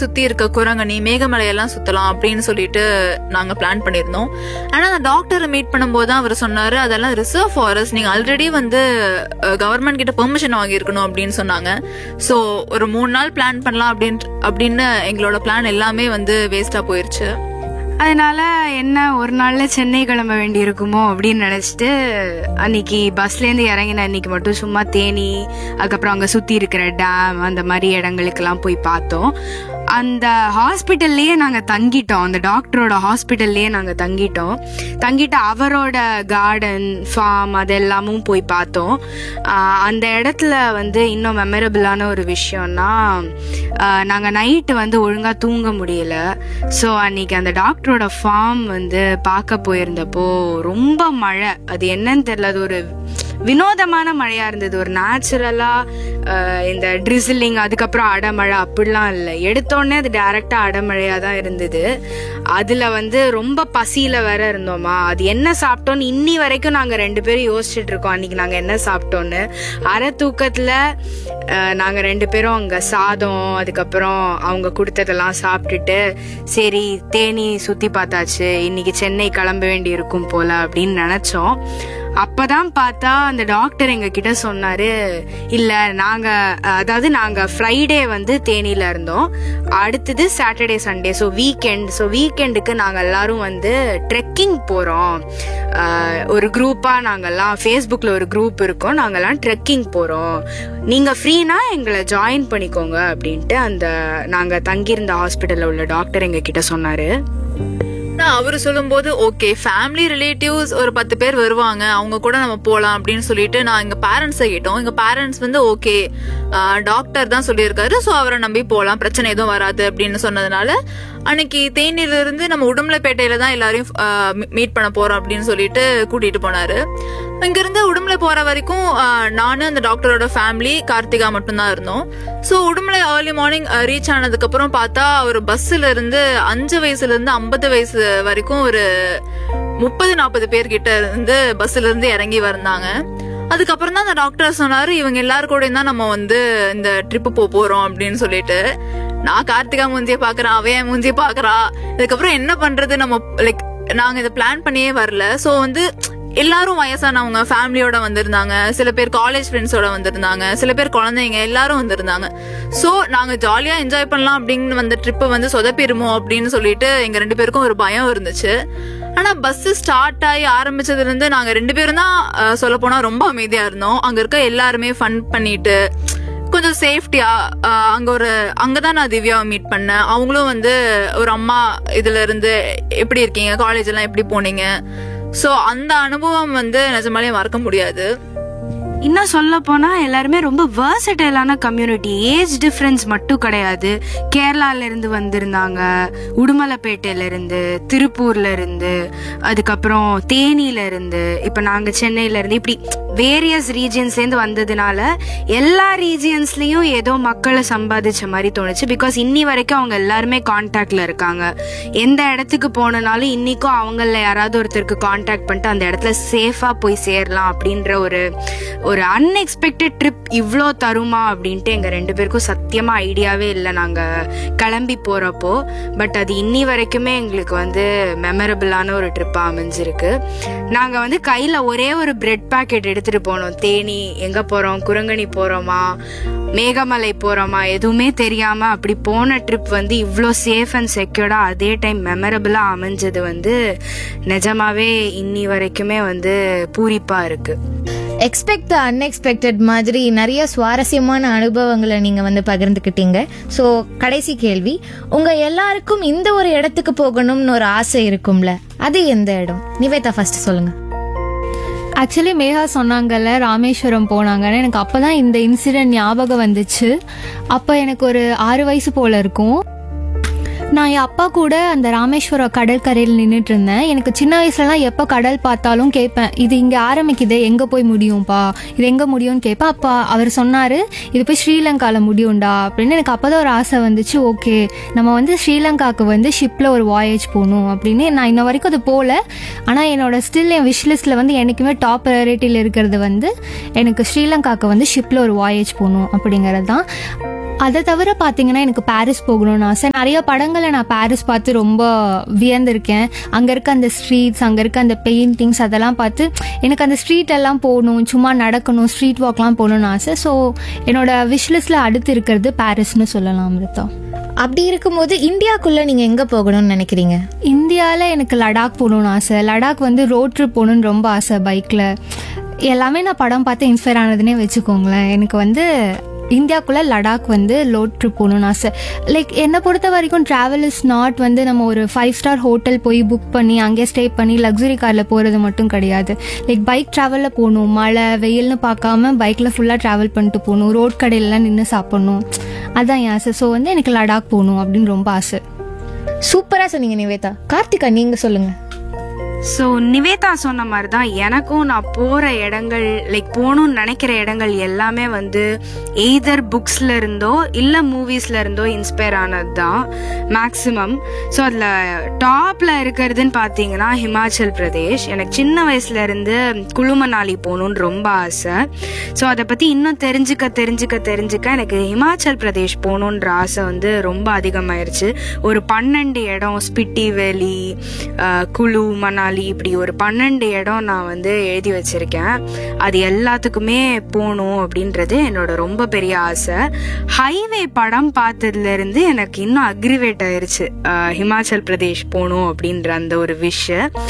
சுத்தி இருக்க குரங்கணி மேகமலையெல்லாம் சுத்தலாம் அப்படின்னு சொல்லிட்டு நாங்க பிளான் பண்ணியிருந்தோம் ஆனா அந்த டாக்டரை மீட் பண்ணும்போது தான் அவர் சொன்னாரு அதெல்லாம் ரிசர்வ் ஃபாரஸ்ட் நீங்க ஆல்ரெடி வந்து கவர்மெண்ட் கிட்ட பெர்மிஷன் வாங்கியிருக்கணும் அப்படின்னு சொன்னாங்க சோ ஒரு மூணு நாள் பிளான் பண்ணலாம் அப்படின்னு அப்படின்னு எங்களோட பிளான் எல்லாமே வந்து வேஸ்டா போயிருச்சு அதனால என்ன ஒரு நாள்ல சென்னை கிளம்ப வேண்டி இருக்குமோ அப்படின்னு நினைச்சிட்டு அன்னைக்கு பஸ்ல இருந்து இறங்கின அன்னைக்கு மட்டும் சும்மா தேனி அதுக்கப்புறம் அங்க சுத்தி இருக்கிற டேம் அந்த மாதிரி இடங்களுக்கெல்லாம் போய் பார்த்தோம் அந்த ஹாஸ்பிட்டல்லையே நாங்க தங்கிட்டோம் அந்த டாக்டரோட ஹாஸ்பிட்டல்லையே நாங்க தங்கிட்டோம் தங்கிட்டு அவரோட கார்டன் ஃபார்ம் அதெல்லாமும் போய் பார்த்தோம் ஆஹ் அந்த இடத்துல வந்து இன்னும் மெமரபிளான ஒரு விஷயம்னா ஆஹ் நாங்க நைட்டு வந்து ஒழுங்கா தூங்க முடியல ஸோ அன்னைக்கு அந்த டாக்டரோட ஃபார்ம் வந்து பார்க்க போயிருந்தப்போ ரொம்ப மழை அது என்னன்னு தெரியல அது ஒரு வினோதமான மழையா இருந்தது ஒரு நேச்சுரலா இந்த ட்ரிசிலிங் அதுக்கப்புறம் அடமழை அப்படிலாம் இல்லை எடுத்தோடனே அது டைரக்டா அடமழையா தான் இருந்தது அதுல வந்து ரொம்ப பசியில வேற இருந்தோமா அது என்ன சாப்பிட்டோம்னு இன்னி வரைக்கும் நாங்க ரெண்டு பேரும் யோசிச்சுட்டு இருக்கோம் அன்னைக்கு நாங்க என்ன சாப்பிட்டோன்னு அரை தூக்கத்துல அஹ், நாங்க ரெண்டு பேரும் அங்க சாதம் அதுக்கப்புறம் அவங்க கொடுத்ததெல்லாம் சாப்பிட்டுட்டு சரி தேனி சுத்தி பார்த்தாச்சு இன்னைக்கு சென்னை கிளம்ப வேண்டி இருக்கும் போல அப்படின்னு நினைச்சோம் அப்பதான் பார்த்தா அந்த டாக்டர் எங்க கிட்ட சொன்னாரு இல்ல நாங்க அதாவது நாங்க ஃப்ரைடே வந்து தேனியில இருந்தோம் அடுத்தது Saturday Sunday so weekend so வீக்கெண்டுக்கு நாங்க எல்லாரும் வந்து ட்ரெக்கிங் போறோம் அஹ், ஒரு குரூப்பா நாங்கெல்லாம் ஃபேஸ்புக்ல ஒரு குரூப் இருக்கோம் நாங்கெல்லாம் ட்ரெக்கிங் போறோம் நீங்க ஃப்ரீனா எங்களை ஜாயின் பண்ணிக்கோங்க அப்படின்ட்டு அந்த நாங்க தங்கியிருந்த ஹாஸ்பிட்டல்ல உள்ள டாக்டர் எங்க கிட்ட சொன்னாரு நான் அவரு சொல்லும்போது ஓகே ஃபேமிலி ரிலேட்டிவ்ஸ் ஒரு பத்து பேர் வருவாங்க அவங்க கூட நம்ம போலாம் அப்படின்னு சொல்லிட்டு நான் எங்க பேரண்ட்ஸை கேட்டோம் எங்க பேரண்ட்ஸ் வந்து ஓகே டாக்டர் தான் சொல்லியிருக்காரு ஸோ அவரை நம்பி போலாம் பிரச்சனை எதுவும் வராது அப்படின்னு சொன்னதுனால அன்னைக்கு தேனியில இருந்து நம்ம உடுமலைப்பேட்டையில தான் எல்லாரையும் மீட் பண்ண போறோம் அப்படின்னு சொல்லிட்டு கூட்டிட்டு போனாரு இங்க இருந்து உடுமலை போற வரைக்கும் ஆஹ், நானு அந்த டாக்டரோட ஃபேமிலி கார்த்திகா மட்டும்தான் இருந்தோம் so Udumalai early morning reach ஆனதுக்கு அப்புறம் பார்த்தா ஒரு பஸ்ல இருந்து அஞ்சு வயசுல இருந்து ஐம்பது வயசு வரைக்கும் ஒரு முப்பது நாற்பது பேர் கிட்ட இருந்து பஸ்ல இருந்து இறங்கி வந்தாங்க அதுக்கப்புறம் தான் அந்த டாக்டர் சொன்னாரு இவங்க எல்லாரு கூடயும் தான் நம்ம வந்து இந்த ட்ரிப்பு போக போறோம் அப்படின்னு சொல்லிட்டு நான் கார்த்திகா மூஞ்சிய பாக்குறேன் அவன் என் மூஞ்சிய பாக்குறா இதுக்கப்புறம் என்ன பண்றது நம்ம லைக் நாங்க இதை பிளான் பண்ணியே வரல சோ வந்து எல்லாரும் வயசானவங்க ஃபேமிலியோட வந்திருந்தாங்க சில பேர் காலேஜ் ஃப்ரெண்ட்ஸோட வந்திருந்தாங்க சில பேர் குழந்தைங்க எல்லாரும் வந்திருந்தாங்க சோ நாங்க ஜாலியா என்ஜாய் பண்ணலாம் அப்படின்னு வந்த ட்ரிப்பை வந்து சொதப்பிருமோ அப்படின்னு சொல்லிட்டு எங்க ரெண்டு பேருக்கும் ஒரு பயம் இருந்துச்சு ஆனா பஸ் ஸ்டார்ட் ஆகி ஆரம்பிச்சதுல இருந்து நாங்க ரெண்டு பேரும் தான் சொல்ல போனா ரொம்ப அமைதியா இருந்தோம் அங்க இருக்க எல்லாருமே ஃபன் பண்ணிட்டு கொஞ்சம் சேஃப்டியா அங்க ஒரு அங்கதான் நான் திவ்யாவை மீட் பண்ணேன் அவங்களும் வந்து ஒரு அம்மா இதுல இருந்து எப்படி இருக்கீங்க காலேஜ் எல்லாம் எப்படி போனீங்க சோ அந்த அனுபவம் வந்து நிஜமாலே மறக்க முடியாது இன்னும் சொல்ல போனா எல்லாருமே ரொம்ப வேர்சடைலான கம்யூனிட்டி ஏஜ் டிஃபரன்ஸ் மட்டும் கிடையாது கேரளால இருந்து வந்திருந்தாங்க உடுமலைப்பேட்டையில இருந்து திருப்பூர்ல இருந்து அதுக்கப்புறம் தேனியில இருந்து இப்ப நாங்க சென்னையில இருந்து இப்படி வேரியஸ் ரீஜியன்ஸ்ல இருந்து வந்ததுனால எல்லா ரீஜியன்ஸ்லயும் ஏதோ மக்களை சம்பாதிச்ச மாதிரி தோணுச்சு பிகாஸ் இன்னி வரைக்கும் அவங்க எல்லாருமே கான்டாக்ட்ல இருக்காங்க எந்த இடத்துக்கு போனனாலும் இன்னைக்கும் அவங்கள யாராவது ஒருத்தருக்கு கான்டாக்ட் பண்ணிட்டு அந்த இடத்துல சேஃபா போய் சேரலாம் அப்படின்ற ஒரு ஒரு அன்எக்ஸ்பெக்டட் ட்ரிப் இவ்வளோ தருமா அப்படின்ட்டு எங்க ரெண்டு பேருக்கும் சத்தியமா ஐடியாவே இல்லை நாங்க கிளம்பி போறப்போ பட் அது இன்னி வரைக்குமே எங்களுக்கு வந்து மெமரபிளான ஒரு ட்ரிப்பா அமைஞ்சிருக்கு நாங்க வந்து கையில ஒரே ஒரு பிரெட் பாக்கெட் எடுத்துட்டு போனோம் தேனி எங்க போறோம் குரங்கணி போறோமா மேகமலை போறோமா எதுவுமே தெரியாம அப்படி போன ட்ரிப் வந்து இவ்வளோ சேஃப் அண்ட் செக்யூர்டா அதே டைம் மெமரபிளா அமைஞ்சது வந்து நிஜமாவே இன்னி வரைக்குமே வந்து பூரிப்பா இருக்கு எக்ஸ்பெக்ட் த அன்எக்ஸ்பெக்டட் மாதிரி நிறைய சுவாரஸ்யமான அனுபவங்களை நீங்க வந்து பகிர்ந்துக்கிட்டீங்க ஸோ கடைசி கேள்வி உங்க எல்லாருக்கும் இந்த ஒரு இடத்துக்கு போகணும்னு ஒரு ஆசை இருக்கும்ல அது எந்த இடம் நிவேதா ஃபர்ஸ்ட் சொல்லுங்க ஆக்சுவலி மேகா சொன்னாங்கல்ல ராமேஸ்வரம் போனாங்கன்னு எனக்கு அப்பதான் இந்த இன்சிடென்ட் ஞாபகம் வந்துச்சு அப்போ எனக்கு ஒரு ஆறு வயசு போல இருக்கும் நான் என் அப்பா கூட அந்த ராமேஸ்வரம் கடற்கரையில் நின்றுட்டு இருந்தேன் எனக்கு சின்ன வயசுலலாம் எப்போ கடல் பார்த்தாலும் கேட்பேன் இது இங்கே ஆரம்பிக்குது எங்கே போய் முடியும்ப்பா இது எங்கே முடியும்னு கேட்பேன் அப்பா அவர் சொன்னார் இது போய் ஸ்ரீலங்காவில் முடியும்டா அப்படின்னு எனக்கு அப்போ தான் ஒரு ஆசை வந்துச்சு ஓகே நம்ம வந்து ஸ்ரீலங்காவுக்கு வந்து ஷிப்பில் ஒரு வாயேஜ் போகணும் அப்படின்னு நான் இன்ன வரைக்கும் அது போகல ஆனால் என்னோட ஸ்டில் என் விஷ் வந்து என்றைக்குமே டாப் ப்ரையாரிட்டியில் இருக்கிறது வந்து எனக்கு ஸ்ரீலங்காவுக்கு வந்து ஷிப்பில் ஒரு வாயேஜ் போகணும் அப்படிங்கிறது தான் அதை தவிர பார்த்தீங்கன்னா எனக்கு பாரிஸ் போகணும்னு ஆசை நிறைய படங்களை நான் பாரிஸ் பார்த்து ரொம்ப வியந்திருக்கேன் அங்கே இருக்க அந்த ஸ்ட்ரீட்ஸ் அங்கே இருக்க அந்த பெயிண்டிங்ஸ் அதெல்லாம் பார்த்து எனக்கு அந்த ஸ்ட்ரீட் எல்லாம் போகணும் சும்மா நடக்கணும் ஸ்ட்ரீட் வாக்லாம் போகணும்னு ஆசை ஸோ என்னோட விஷ்லிஸ்டில் அடுத்து இருக்கிறது பாரிஸ்னு சொல்லலாம் அமிர்தா அப்படி இருக்கும்போது இந்தியாக்குள்ள நீங்க எங்க போகணும்னு நினைக்கிறீங்க இந்தியாவில் எனக்கு லடாக் போகணும்னு ஆசை லடாக் வந்து ரோட் ட்ரிப் போகணுன்னு ரொம்ப ஆசை பைக்கில் எல்லாமே நான் படம் பார்த்து இன்ஸ்பயர் ஆனதுன்னே வச்சுக்கோங்களேன் எனக்கு வந்து இந்தியாக்குள்ளே லடாக் வந்து லோட் ட்ரிப் போகணும்னு ஆசை லைக் என்னை பொறுத்த வரைக்கும் ட்ராவல் இஸ் நாட் வந்து நம்ம ஒரு ஃபைவ் ஸ்டார் ஹோட்டல் போய் புக் பண்ணி அங்கே ஸ்டே பண்ணி லக்ஸுரி காரில் போகிறது மட்டும் கிடையாது லைக் பைக் ட்ராவலில் போகணும் மழை வெயில்னு பார்க்காம பைக்கில் ஃபுல்லாக ட்ராவல் பண்ணிட்டு போகணும் ரோட் கடையிலலாம் நின்று சாப்பிடணும் அதான் என் ஆசை ஸோ வந்து எனக்கு லடாக் போகணும் அப்படின்னு ரொம்ப ஆசை சூப்பரா சொன்னீங்க நிவேதா கார்த்திகா நீங்க சொல்லுங்க ஸோ நிவேதா சொன்ன மாதிரி தான் எனக்கும் நான் போகிற இடங்கள் லைக் போகணும்னு நினைக்கிற இடங்கள் எல்லாமே வந்து எய்தர் புக்ஸில் இருந்தோ இல்லை மூவிஸில் இருந்தோ இன்ஸ்பயர் ஆனது தான் மேக்ஸிமம் ஸோ அதில் டாப்பில் இருக்கிறதுன்னு பார்த்தீங்கன்னா ஹிமாச்சல் பிரதேஷ் எனக்கு சின்ன வயசுல இருந்து குழு மணாலி போகணுன்னு ரொம்ப ஆசை ஸோ அதை பற்றி இன்னும் தெரிஞ்சுக்க தெரிஞ்சுக்க தெரிஞ்சுக்க எனக்கு ஹிமாச்சல் பிரதேஷ் போகணுன்ற ஆசை வந்து ரொம்ப அதிகமாயிருச்சு ஒரு பன்னெண்டு இடம் ஸ்பிட்டி வேலி அஹ், குலு மணாலி இப்படி ஒரு பன்னெண்டு இடம் நான் வந்து எழுதி வச்சிருக்கேன் அது எல்லாத்துக்குமே போகணும் அப்படின்றது என்னோட ரொம்ப பெரிய ஆசை ஹைவே படம் பார்த்ததுல இருந்து எனக்கு இன்னும் அக்ரிவேட் ஆயிருச்சு அஹ், ஹிமாச்சல் பிரதேஷ் போகணும் அப்படின்ற அந்த ஒரு விஷ்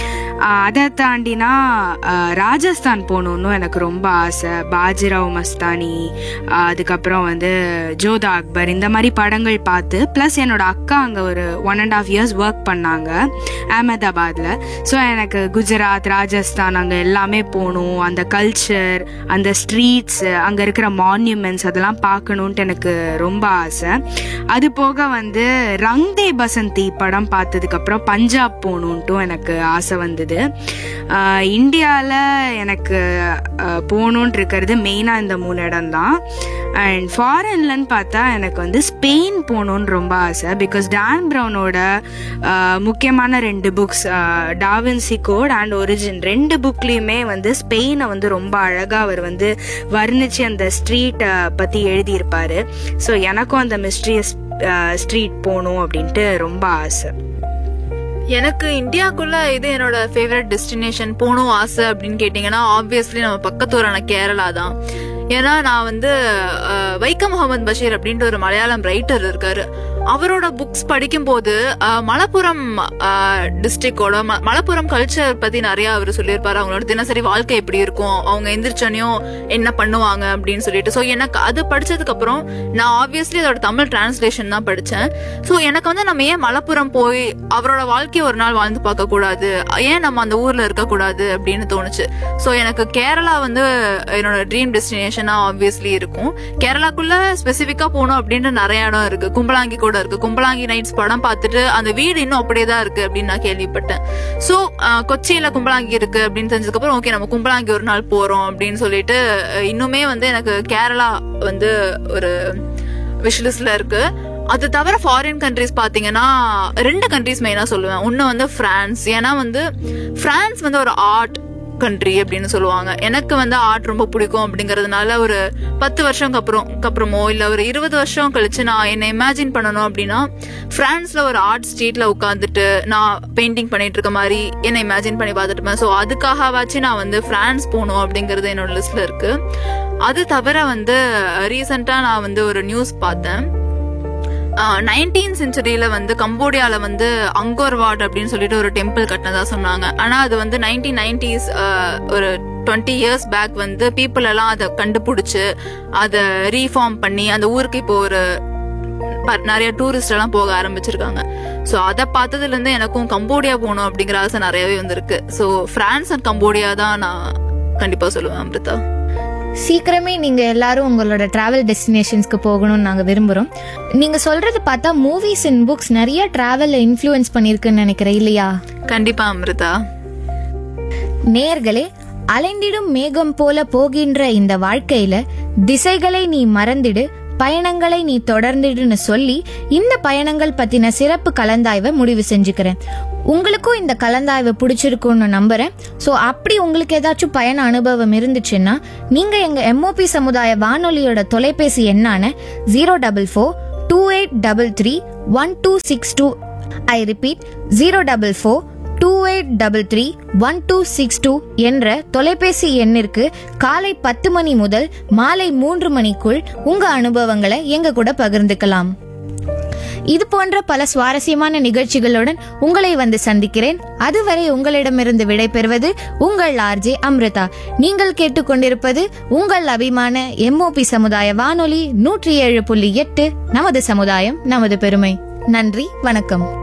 அதை தாண்டினா அஹ், ராஜஸ்தான் போகணுன்னு எனக்கு ரொம்ப ஆசை பாஜிராவ் மஸ்தானி அஹ், அதுக்கப்புறம் வந்து ஜோதா அக்பர் இந்த மாதிரி படங்கள் பார்த்து ப்ளஸ் என்னோட அக்கா அங்கே ஒரு one and half years work பண்ணாங்க அகமதாபாத்தில் ஸோ எனக்கு குஜராத் ராஜஸ்தான் அங்கே எல்லாமே போகணும் அந்த கல்ச்சர் அந்த ஸ்ட்ரீட்ஸ் அங்கே இருக்கிற மான்யூமெண்ட்ஸ் அதெல்லாம் பார்க்கணுன்ட்டு எனக்கு ரொம்ப ஆசை அது போக வந்து ரங் தே பசந்தி படம் பார்த்ததுக்கப்புறம் பஞ்சாப் போகணுன்ட்டும் எனக்கு ஆசை வந்தது இந்தியாவில் எனக்கு ஆஹ், போகணுன்ட்டு இருக்கிறது மெயினாக இந்த மூணு இடம் தான் அண்ட் ஃபாரின்லன்னு பார்த்தா எனக்கு வந்து ஸ்பெயின் போகணுன்னு ரொம்ப ஆசை பிகாஸ் டான் ப்ரௌனோட ஆஹ், முக்கியமான ரெண்டு books Da Vinci Code and Origin ரெண்டு புக்லேயுமே வந்து ஸ்பெயினை வந்து ரொம்ப அழகாக அவர் வந்து வர்ணிச்சு அந்த ஸ்ட்ரீட்டை பற்றி எழுதியிருப்பாரு ஸோ எனக்கும் அந்த மிஸ்ட்ரியஸ் ஸ்ட்ரீட் போகணும் அப்படின்ட்டு ரொம்ப ஆசை எனக்கு இந்தியாக்குள்ள இது என்னோட ஃபேவரட் டெஸ்டினேஷன் போகணும் ஆசை அப்படின்னு கேட்டிங்கன்னா ஆப்வியஸ்லி நம்ம பக்கத்து ஊரான கேரளா தான் ஏன்னா நான் வந்து அஹ், வைக்கம் முகமது பஷீர் அப்படின்ற ஒரு மலையாளம் ரைட்டர் இருக்காரு அவரோட புக்ஸ் படிக்கும்போது அஹ், மலப்புரம் டிஸ்ட்ரிக்டோட மலப்புரம் கல்ச்சர் பத்தி நிறைய அவர் சொல்லியிருப்பாரு அவங்களோட தினசரி வாழ்க்கை எப்படி இருக்கும் அவங்க எந்திரிச்சனையும் என்ன பண்ணுவாங்க அப்படின்னு சொல்லிட்டு ஸோ எனக்கு அது படிச்சதுக்கு அப்புறம் நான் ஆப்வியஸ்லி அதோட தமிழ் டிரான்ஸ்லேஷன் தான் படிச்சேன் ஸோ எனக்கு வந்து நம்ம ஏன் மலப்புரம் போய் அவரோட வாழ்க்கையை ஒரு நாள் வாழ்ந்து பார்க்க கூடாது ஏன் நம்ம அந்த ஊர்ல இருக்க கூடாது அப்படின்னு தோணுச்சு ஸோ எனக்கு கேரளா வந்து என்னோட ட்ரீம் டெஸ்டினேஷனா ஆப்வியஸ்லி இருக்கும் கேரளாக்குள்ள ஸ்பெசிஃபிக்கா போகணும் அப்படின்ற நிறைய இடம் இருக்கு கும்பலாங்கி கூட இருக்கு கும்பலாங்கி நைட்ஸ் படம் பார்த்துட்டு அந்த வீடு இன்னும் அப்படியே தான் இருக்கு அப்படின்னு நான் கேள்விப்பட்டேன் ஸோ கொச்சியில கும்பலாங்கி இருக்கு அப்படின்னு தெரிஞ்சதுக்கு அப்புறம் ஓகே நம்ம கும்பலாங்கி ஒரு நாள் போறோம் அப்படின்னு சொல்லிட்டு அஹ், இன்னுமே வந்து எனக்கு கேரளா வந்து ஒரு விஷலிஸ்ட்ல இருக்கு அது தவிர ஃபாரின் கண்ட்ரிஸ் பாத்தீங்கன்னா ரெண்டு கண்ட்ரிஸ் மெயினா சொல்லுவேன் ஒன்னு வந்து பிரான்ஸ் ஏன்னா வந்து பிரான்ஸ் வந்து ஒரு ஆர்ட் கண்ட்ரி அப்படின்னு சொல்லுவாங்க எனக்கு வந்து ஆர்ட் ரொம்ப பிடிக்கும் அப்படிங்கறதுனால ஒரு பத்து வருஷம் அப்புறம் அப்புறமோ இல்ல ஒரு இருபது வருஷம் கழிச்சு நான் என்ன இமேஜின் பண்ணணும் அப்படின்னா பிரான்ஸ்ல ஒரு ஆர்ட் ஸ்ட்ரீட்ல உட்காந்துட்டு நான் பெயிண்டிங் பண்ணிட்டு இருக்க மாதிரி என்ன இமேஜின் பண்ணி பார்த்துட்டு ஸோ அதுக்காகவாச்சும் நான் வந்து பிரான்ஸ் போகணும் அப்படிங்கறது என்னோட லிஸ்ட்ல இருக்கு அது தவிர வந்து ரீசெண்டா நான் வந்து ஒரு நியூஸ் பார்த்தேன் நைன்டீன் செஞ்சுரியில வந்து கம்போடியால வந்து அங்கோர்வாட் அப்படின்னு சொல்லிட்டு ஒரு டெம்பிள் கட்டினதா சொன்னாங்க ஆனா அது வந்து நைன்டீன் நைன்டிஸ் ஒரு டுவெண்ட்டி இயர்ஸ் பேக் வந்து பீப்புள் எல்லாம் அதை கண்டுபிடிச்சு அதை ரீஃபார்ம் பண்ணி அந்த ஊருக்கு இப்போ ஒரு ப- நிறைய டூரிஸ்ட் எல்லாம் போக ஆரம்பிச்சிருக்காங்க ஸோ அதை பார்த்ததுல இருந்து எனக்கும் கம்போடியா போகணும் அப்படிங்கிற ஆசை நிறையவே வந்திருக்கு ஸோ பிரான்ஸ் அண்ட் கம்போடியா தான் நான் கண்டிப்பா சொல்லுவேன் அமிர்தா சீக்கிரமே நீங்க எல்லாரும் உங்களோட டிராவல் டெஸ்டினேஷன்ஸ்க்கு போகணும்னு நாங்க விரும்புறோம் நீங்க சொல்றது பார்த்தா மூவிஸ் அண்ட் புக்ஸ் நிறைய டிராவல்ல இன்ஃப்ளூயன்ஸ் பண்ணிருக்குன்னு நினைக்கிறேன் இல்லையா கண்டிப்பா அமிர்தா நேர்களே அலைந்திடும் மேகம் போல போகின்ற இந்த வாழ்க்கையில திசைகளை நீ மறந்திடு பயணங்களை நீ தொடர்ந்துடுன்னு சொல்லி இந்த பயணங்கள் பத்தின சிறப்பு கலந்தாய்வை முடிவு செஞ்சுக்கிறேன் உங்களுக்கும் இந்த கலந்தாய்வு பிடிச்சிருக்கும்னு நம்புறேன் ஸோ அப்படி உங்களுக்கு ஏதாச்சும் பயண அனுபவம் இருந்துச்சுன்னா நீங்க எங்க எம்ஓபி சமுதாய வானொலியோட தொலைபேசி எண்ணான zero double four two eight double three one two six two I repeat zero double four two eight double three one two six two என்ற தொலைபேசி எண்ணிற்கு காலை பத்து மணி முதல் மாலை மூன்று மணிக்குள் உங்க அனுபவங்களை எங்க கூட பகிர்ந்துக்கலாம் இது போன்ற பல சுவாரஸ்யமான நிகழ்ச்சிகளுடன் உங்களை வந்து சந்திக்கிறேன் அதுவரை உங்களிடமிருந்து விடைபெறுவது உங்கள் ஆர்ஜே அம்ரிதா நீங்கள் கேட்டுக்கொண்டிருப்பது உங்கள் அபிமான எம்ஓபி சமுதாய வானொலி நூற்றி ஏழு புள்ளி எட்டு நமது சமுதாயம் நமது பெருமை நன்றி வணக்கம்